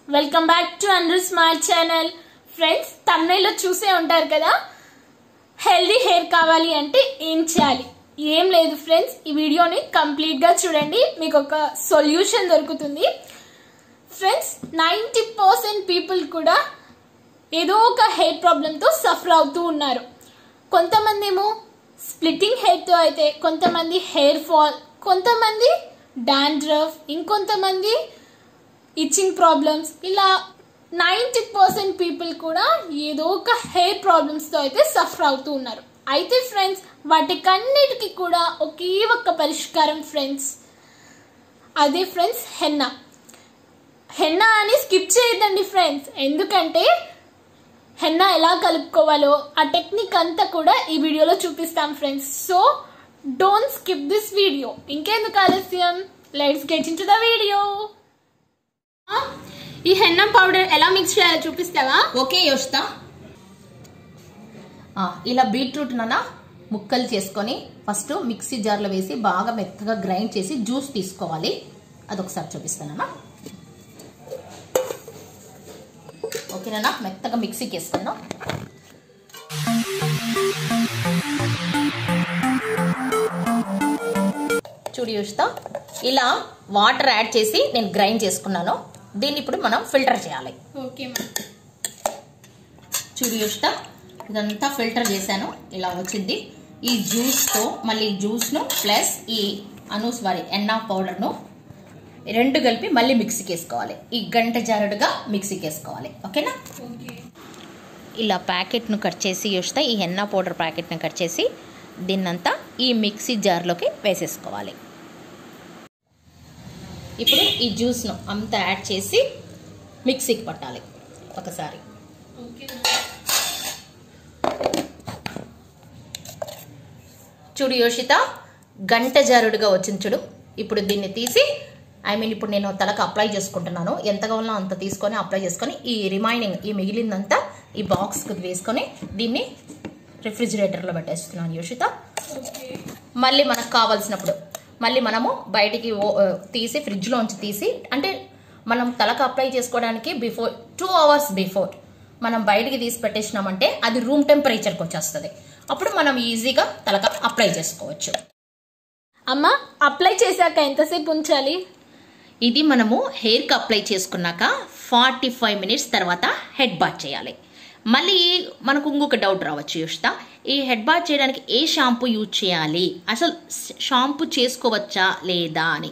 Welcome back to Andrew smart channel friends తమిళలో చూసే ఉంటారు కదా హెల్దీ హెయిర్ కావాలి అంటే ఏం చేయాలి ఏం లేదు ఫ్రెండ్స్ ఈ వీడియోని కంప్లీట్ గా చూడండి మీకు ఒక సొల్యూషన్ దొరుకుతుంది ఫ్రెండ్స్ నైంటీ పర్సెంట్ పీపుల్ కూడా ఏదో ఒక హెయిర్ ప్రాబ్లంతో సఫర్ అవుతూ ఉన్నారు కొంతమంది ఏమో స్ప్లిట్టింగ్ హెయిర్తో అయితే కొంతమంది హెయిర్ ఫాల్ కొంతమంది డాండ్రఫ్ ఇంకొంతమంది ఇచ్చింగ్ ప్రాబ్లమ్స్ ఇలా నైంటీ పర్సెంట్ పీపుల్ కూడా ఏదో ఒక హెయిర్ ప్రాబ్లమ్స్తో అయితే సఫర్ అవుతూ ఉన్నారు అయితే ఫ్రెండ్స్ వాటికన్నిటికీ కూడా ఒకే ఒక్క పరిష్కారం ఫ్రెండ్స్ అదే ఫ్రెండ్స్ హెన్నా హెన్నా అని స్కిప్ చేయొద్దండి ఫ్రెండ్స్ ఎందుకంటే హెన్నా ఎలా కలుపుకోవాలో ఆ టెక్నిక్ అంతా కూడా ఈ వీడియోలో చూపిస్తాం friends so don't skip this video ఇంకెందుకు ఆలస్యం let's get into the video ఈ హెన్నా పౌడర్ ఎలా మిక్స్ చేయాలో చూపిస్తావా ఓకే యోషిత ఆ, ఇలా బీట్రూట్ నన్న ముక్కలు చేసుకొని ఫస్ట్ మిక్సీ జార్లో వేసి బాగా మెత్తగా గ్రైండ్ చేసి జ్యూస్ తీసుకోవాలి అదొకసారి చూపిస్తానన్నా ఓకేనా మెత్తగా మిక్సీకి వేస్తాను చూడు యోషిత ఇలా వాటర్ యాడ్ చేసి నేను గ్రైండ్ చేసుకున్నాను దీన్ని ఇప్పుడు మనం ఫిల్టర్ చేయాలి ఓకే చూడు యుష్ట ఇదంతా ఫిల్టర్ చేశాను ఇలా వచ్చింది ఈ జ్యూస్తో మళ్ళీ జ్యూస్ను ప్లస్ ఈ అనూస్ వారి ఎన్నా పౌడర్ను రెండు కలిపి మళ్ళీ మిక్సీకి వేసుకోవాలి ఈ గంట జారుడుగా మిక్సీకి వేసుకోవాలి ఓకేనా ఇలా ప్యాకెట్ను కట్ చేసి యుష్ట ఈ హెన్నా పౌడర్ ప్యాకెట్ను కట్ చేసి దీన్నంతా ఈ మిక్సీ జార్లోకి వేసేసుకోవాలి ఇప్పుడు ఈ జ్యూస్ను అంతా యాడ్ చేసి మిక్సీకి పట్టాలి ఒకసారి చూడు యోషిత గంట జారుడుగా వచ్చింది చూడు ఇప్పుడు దీన్ని తీసి ఐ మీన్ ఇప్పుడు నేను తలకు అప్లై చేసుకుంటున్నాను ఎంత కావాలో అంత తీసుకొని అప్లై చేసుకొని ఈ రిమైనింగ్ ఈ మిగిలిందంతా ఈ బాక్స్కి వేసుకొని దీన్ని రిఫ్రిజిరేటర్లో పెట్టేస్తున్నాను యోషిత మళ్ళీ మనకు కావాల్సినప్పుడు మళ్ళీ మనము బయటికి ఓ- ఆ, తీసి ఫ్రిడ్జ్లోంచి తీసి అంటే మనం తలకు అప్లై చేసుకోవడానికి బిఫోర్ టూ అవర్స్ బిఫోర్ మనం బయటికి తీసి పెట్టేసినామంటే అది రూమ్ టెంపరేచర్కి వచ్చేస్తుంది అప్పుడు మనం ఈజీగా తలకు అప్లై చేసుకోవచ్చు అమ్మ అప్లై చేశాక ఎంతసేపు ఉంచాలి ఇది మనము హెయిర్కి అప్లై చేసుకున్నాక ఫార్టీ ఫైవ్ మినిట్స్ తర్వాత హెడ్ బాత్ చేయాలి మళ్ళీ మనకు ఇంకొక డౌట్ రావచ్చు యుష్త ఈ హెడ్ బాత్ చేయడానికి ఏ షాంపూ యూజ్ చేయాలి అసలు షాంపూ చేసుకోవచ్చా లేదా అని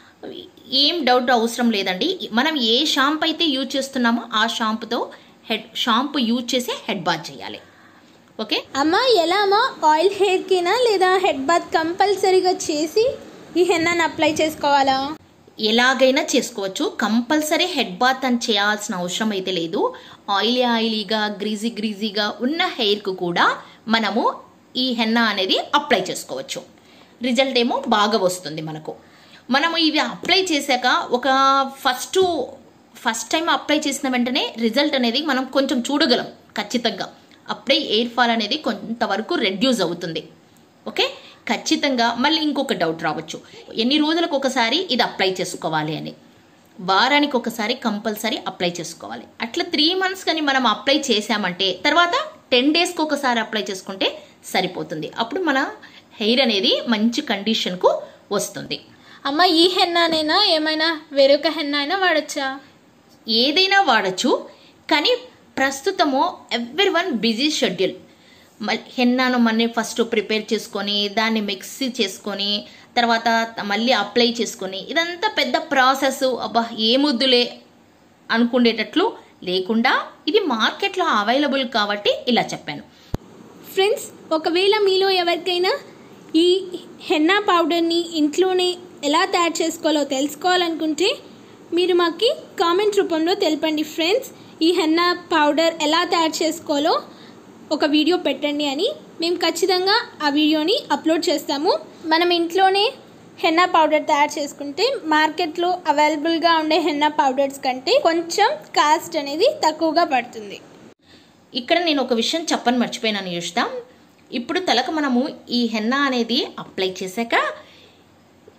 ఏం డౌట్ అవసరం లేదండి మనం ఏ షాంపూ అయితే యూజ్ చేస్తున్నామో ఆ షాంపూతో హెడ్ షాంపూ యూజ్ చేసి హెడ్ బాత్ చేయాలి ఓకే అమ్మ ఎలా అమ్మ ఆయిల్ హెయిర్ కినా లేదా హెడ్ బాత్ కంపల్సరీగా చేసి ఈ హెన్నాను అప్లై చేసుకోవాలా ఎలాగైనా చేసుకోవచ్చు కంపల్సరీ హెడ్ బాత్ అని చేయాల్సిన అవసరం అయితే లేదు ఆయిలీ ఆయిలీగా గ్రీజీ గ్రీజీగా ఉన్న హెయిర్కు కూడా మనము ఈ హెన్నా అనేది అప్లై చేసుకోవచ్చు రిజల్ట్ ఏమో బాగా వస్తుంది మనకు మనము ఇవి అప్లై చేశాక ఒక ఫస్ట్ ఫస్ట్ టైం అప్లై చేసిన వెంటనే రిజల్ట్ అనేది మనం కొంచెం చూడగలం ఖచ్చితంగా అప్పుడే ఎయిర్ ఫాల్ అనేది కొంతవరకు రెడ్యూస్ అవుతుంది ఓకే ఖచ్చితంగా మళ్ళీ ఇంకొక డౌట్ రావచ్చు ఎన్ని రోజులకు ఒకసారి ఇది అప్లై చేసుకోవాలి అని వారానికి ఒకసారి కంపల్సరీ అప్లై చేసుకోవాలి అట్లా త్రీ మంత్స్ కానీ మనం అప్లై చేసామంటే తర్వాత టెన్ డేస్కి ఒకసారి అప్లై చేసుకుంటే సరిపోతుంది అప్పుడు మన హెయిర్ అనేది మంచి కండిషన్కు వస్తుంది అమ్మ ఈ హెన్నానైనా ఏమైనా వేరొక హెన్నా అయినా వాడచ్చా ఏదైనా వాడచ్చు కానీ ప్రస్తుతము ఎవ్రీ వన్ బిజీ షెడ్యూల్ హెన్నాను మళ్ళీ ఫస్ట్ ప్రిపేర్ చేసుకొని దాన్ని మిక్సీ చేసుకొని తర్వాత మళ్ళీ అప్లై చేసుకొని ఇదంతా పెద్ద ప్రాసెస్ అబ్బా ఏముద్దులే అనుకునేటట్లు లేకుండా ఇది మార్కెట్లో అవైలబుల్ కాబట్టి ఇలా చెప్పాను ఫ్రెండ్స్ ఒకవేళ మీలో ఎవరికైనా ఈ హెన్నా పౌడర్ని ఇంట్లోనే ఎలా తయారు చేసుకోవాలో తెలుసుకోవాలనుకుంటే మీరు మాకు కామెంట్ రూపంలో తెలపండి ఫ్రెండ్స్ ఈ హెన్నా పౌడర్ ఎలా తయారు చేసుకోవాలో ఒక వీడియో పెట్టండి అని మేము ఖచ్చితంగా ఆ వీడియోని అప్లోడ్ చేస్తాము మనం ఇంట్లోనే హెన్నా పౌడర్ తయారు చేసుకుంటే మార్కెట్లో అవైలబుల్గా ఉండే హెన్నా పౌడర్స్ కంటే కొంచెం కాస్ట్ అనేది తక్కువగా పడుతుంది ఇక్కడ నేను ఒక విషయం చెప్పని మర్చిపోయినాను యుష్త ఇప్పుడు తలకు మనము ఈ హెన్నా అనేది అప్లై చేశాక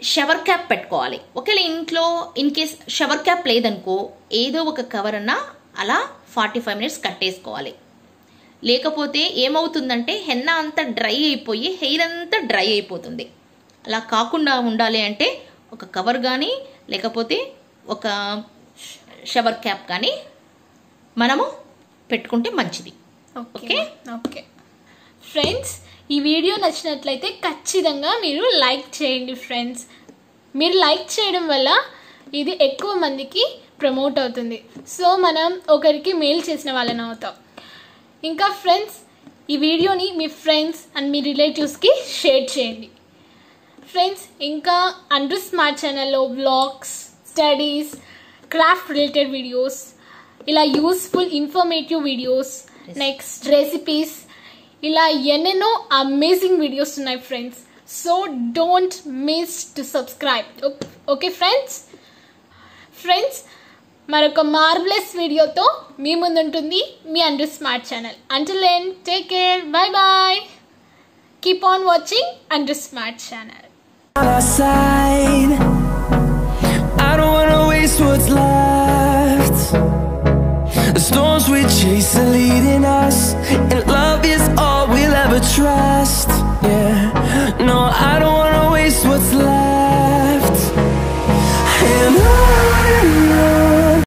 షవర్ క్యాప్ పెట్టుకోవాలి ఒకవేళ ఇంట్లో ఇన్ కేస్ షవర్ క్యాప్ లేదనుకో ఏదో ఒక కవర్ అన్నా అలా ఫార్టీ ఫైవ్ మినిట్స్ కట్టేసుకోవాలి లేకపోతే ఏమవుతుందంటే హెన్న అంతా డ్రై అయిపోయి హెయిర్ అంతా డ్రై అయిపోతుంది అలా కాకుండా ఉండాలి అంటే ఒక కవర్ కానీ లేకపోతే ఒక షవర్ క్యాప్ కానీ మనము పెట్టుకుంటే మంచిది ఓకే ఓకే ఫ్రెండ్స్ ఈ వీడియో నచ్చినట్లయితే ఖచ్చితంగా మీరు లైక్ చేయండి ఫ్రెండ్స్ మీరు లైక్ చేయడం వల్ల ఇది ఎక్కువ మందికి ప్రమోట్ అవుతుంది సో మనం ఒకరికి మెయిల్ చేసిన వాళ్ళని అవుతాం ఇంకా ఫ్రెండ్స్ ఈ వీడియోని మీ ఫ్రెండ్స్ అండ్ మీ రిలేటివ్స్కి షేర్ చేయండి ఫ్రెండ్స్ ఇంకా అండ్రు స్మార్ట్ ఛానల్లో vlogs studies craft related videos ఇలా useful informative videos next recipes ఇలా ఎన్నెన్నో అమేజింగ్ వీడియోస్ ఉన్నాయి friends so don't miss to subscribe okay friends friends మరొక మార్వలెస్ వీడియోతో మీ ముందుంటుంది మీ Andrew smart channel until then take care bye bye keep on watching Andrew smart channel on our side. I don't wanna waste what's left. The storms we chase are leading